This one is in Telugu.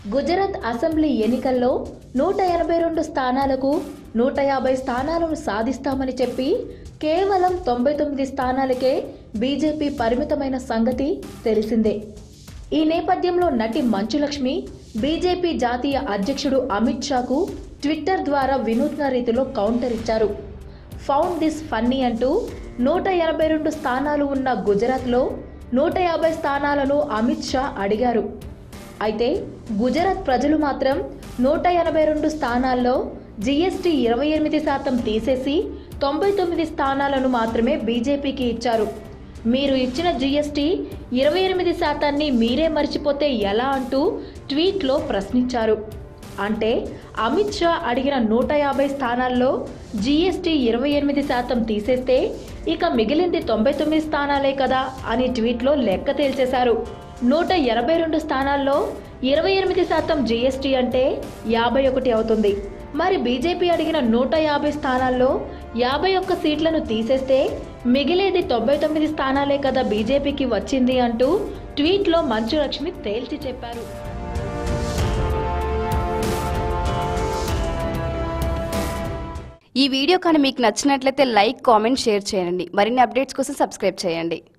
గుజరాత్ అసెంబ్లీ ఎన్నికల్లో నూట ఎనభై రెండు స్థానాలకు నూట యాభై స్థానాలను సాధిస్తామని చెప్పి కేవలం తొంభై తొమ్మిది స్థానాలకే బీజేపీ పరిమితమైన సంగతి తెలిసిందే ఈ నేపథ్యంలో నటి మంచులక్ష్మి బీజేపీ జాతీయ అధ్యక్షుడు అమిత్ షాకు ట్విట్టర్ ద్వారా వినూత్న రీతిలో కౌంటర్ ఇచ్చారు ఫౌండ్ దిస్ ఫన్నీ అంటూ నూట ఎనభై రెండు స్థానాలు ఉన్న గుజరాత్లో నూట యాభై స్థానాలను అమిత్ షా అడిగారు అయితే గుజరాత్ ప్రజలు మాత్రం నూట ఎనభై రెండు స్థానాల్లో జీఎస్టీ ఇరవై ఎనిమిది శాతం తీసేసి తొంభై తొమ్మిది స్థానాలను మాత్రమే బీజేపీకి ఇచ్చారు మీరు ఇచ్చిన జీఎస్టీ ఇరవై ఎనిమిది శాతాన్ని మీరే మర్చిపోతే ఎలా అంటూ ట్వీట్లో ప్రశ్నించారు అంటే అమిత్ షా అడిగిన నూట యాభై స్థానాల్లో జీఎస్టీ ఇరవై ఎనిమిది శాతం తీసేస్తే ఇక మిగిలింది తొంభై తొమ్మిది స్థానాలే కదా అని ట్వీట్లో లెక్క తేల్చేశారు నూట ఎనభై రెండు స్థానాల్లో ఇరవై ఎనిమిది శాతం జీఎస్టీ అంటే యాభై ఒకటి అవుతుంది మరి బీజేపీ అడిగిన నూట యాభై స్థానాల్లో యాభై ఒక్క సీట్లను తీసేస్తే మిగిలేది తొంభై తొమ్మిది స్థానాలే కదా బీజేపీకి వచ్చింది అంటూ ట్వీట్లో మంచులక్ష్మి తేల్చి చెప్పారు ఈ వీడియో కానీ మీకు నచ్చినట్లయితే లైక్ కామెంట్ షేర్ చేయండి మరిన్ని అప్డేట్స్ కోసం సబ్స్క్రైబ్ చేయండి